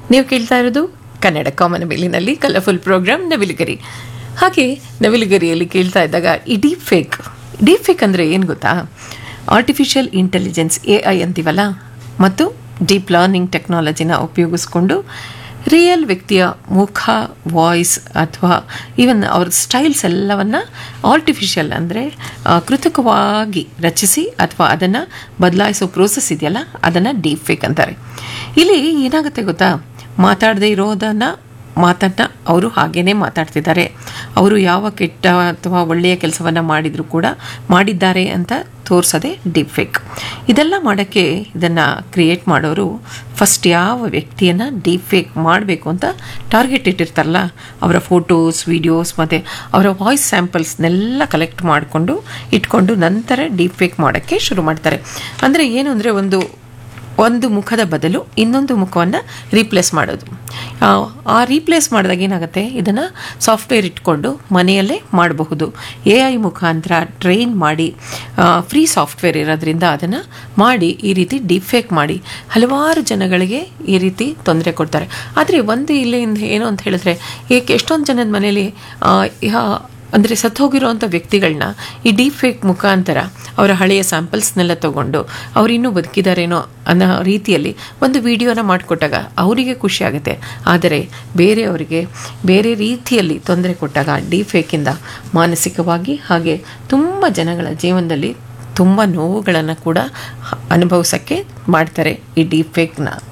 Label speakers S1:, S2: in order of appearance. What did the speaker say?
S1: ನೀವು ಕೇಳ್ತಾ ಇರೋದು ಕನ್ನಡ ಕಾಮನ ಮೇಲಿನಲ್ಲಿ ಕಲರ್ಫುಲ್ ಪ್ರೋಗ್ರಾಮ್ ನವಿಲುಗರಿ ಹಾಗೆ ನವಿಲುಗರಿಯಲ್ಲಿ ಕೇಳ್ತಾ ಇದ್ದಾಗ ಈ ಡೀಪ್ ಫೇಕ್ ಡೀಪ್ ಫೇಕ್ ಅಂದರೆ ಏನು ಗೊತ್ತಾ ಆರ್ಟಿಫಿಷಿಯಲ್ ಇಂಟೆಲಿಜೆನ್ಸ್ ಎ ಐ ಅಂತೀವಲ್ಲ ಮತ್ತು ಡೀಪ್ ಲರ್ನಿಂಗ್ ಟೆಕ್ನಾಲಜಿನ ಉಪಯೋಗಿಸ್ಕೊಂಡು ರಿಯಲ್ ವ್ಯಕ್ತಿಯ ಮುಖ ವಾಯ್ಸ್ ಅಥವಾ ಈವನ್ ಅವ್ರ ಸ್ಟೈಲ್ಸ್ ಎಲ್ಲವನ್ನು ಆರ್ಟಿಫಿಷಿಯಲ್ ಅಂದರೆ ಕೃತಕವಾಗಿ ರಚಿಸಿ ಅಥವಾ ಅದನ್ನು ಬದಲಾಯಿಸೋ ಪ್ರೋಸೆಸ್ ಇದೆಯಲ್ಲ ಅದನ್ನು ಡೀಪ್ ಫೇಕ್ ಅಂತಾರೆ ಇಲ್ಲಿ ಏನಾಗುತ್ತೆ ಗೊತ್ತಾ ಮಾತಾಡದೇ ಇರೋದನ್ನು ಮಾತನ್ನ ಅವರು ಹಾಗೇನೆ ಮಾತಾಡ್ತಿದ್ದಾರೆ ಅವರು ಯಾವ ಕೆಟ್ಟ ಅಥವಾ ಒಳ್ಳೆಯ ಕೆಲಸವನ್ನು ಮಾಡಿದರೂ ಕೂಡ ಮಾಡಿದ್ದಾರೆ ಅಂತ ತೋರಿಸೋದೆ ಡೀಪ್ ಫೇಕ್ ಇದೆಲ್ಲ ಮಾಡೋಕ್ಕೆ ಇದನ್ನು ಕ್ರಿಯೇಟ್ ಮಾಡೋರು ಫಸ್ಟ್ ಯಾವ ವ್ಯಕ್ತಿಯನ್ನು ಡೀಪ್ ಫೇಕ್ ಮಾಡಬೇಕು ಅಂತ ಟಾರ್ಗೆಟ್ ಇಟ್ಟಿರ್ತಾರಲ್ಲ ಅವರ ಫೋಟೋಸ್ ವಿಡಿಯೋಸ್ ಮತ್ತು ಅವರ ವಾಯ್ಸ್ ಸ್ಯಾಂಪಲ್ಸ್ನೆಲ್ಲ ಕಲೆಕ್ಟ್ ಮಾಡಿಕೊಂಡು ಇಟ್ಕೊಂಡು ನಂತರ ಡೀಪ್ ಫೇಕ್ ಮಾಡೋಕ್ಕೆ ಶುರು ಮಾಡ್ತಾರೆ ಅಂದರೆ ಏನು ಅಂದರೆ ಒಂದು ಒಂದು ಮುಖದ ಬದಲು ಇನ್ನೊಂದು ಮುಖವನ್ನು ರೀಪ್ಲೇಸ್ ಮಾಡೋದು ಆ ರೀಪ್ಲೇಸ್ ಮಾಡಿದಾಗ ಏನಾಗುತ್ತೆ ಇದನ್ನು ಸಾಫ್ಟ್ವೇರ್ ಇಟ್ಕೊಂಡು ಮನೆಯಲ್ಲೇ ಮಾಡಬಹುದು ಎ ಐ ಮುಖಾಂತರ ಟ್ರೈನ್ ಮಾಡಿ ಫ್ರೀ ಸಾಫ್ಟ್ವೇರ್ ಇರೋದ್ರಿಂದ ಅದನ್ನು ಮಾಡಿ ಈ ರೀತಿ ಡಿಫೇಕ್ ಮಾಡಿ ಹಲವಾರು ಜನಗಳಿಗೆ ಈ ರೀತಿ ತೊಂದರೆ ಕೊಡ್ತಾರೆ ಆದರೆ ಒಂದು ಇಲ್ಲಿಂದ ಏನು ಅಂತ ಹೇಳಿದ್ರೆ ಏಕೆ ಎಷ್ಟೊಂದು ಜನದ ಮನೇಲಿ ಅಂದರೆ ಸತ್ತೋಗಿರೋವಂಥ ವ್ಯಕ್ತಿಗಳನ್ನ ಈ ಡೀಪ್ ಫೇಕ್ ಮುಖಾಂತರ ಅವರ ಹಳೆಯ ಸ್ಯಾಂಪಲ್ಸ್ನೆಲ್ಲ ತಗೊಂಡು ಅವ್ರು ಇನ್ನೂ ಬದುಕಿದಾರೇನೋ ಅನ್ನೋ ರೀತಿಯಲ್ಲಿ ಒಂದು ವಿಡಿಯೋನ ಮಾಡಿಕೊಟ್ಟಾಗ ಅವರಿಗೆ ಖುಷಿ ಆಗುತ್ತೆ ಆದರೆ ಬೇರೆಯವರಿಗೆ ಬೇರೆ ರೀತಿಯಲ್ಲಿ ತೊಂದರೆ ಕೊಟ್ಟಾಗ ಡೀಪ್ ಫೇಕಿಂದ ಮಾನಸಿಕವಾಗಿ ಹಾಗೆ ತುಂಬ ಜನಗಳ ಜೀವನದಲ್ಲಿ ತುಂಬ ನೋವುಗಳನ್ನು ಕೂಡ ಅನುಭವಿಸೋಕ್ಕೆ ಮಾಡ್ತಾರೆ ಈ ಡೀಪ್ ಫೇಕ್ನ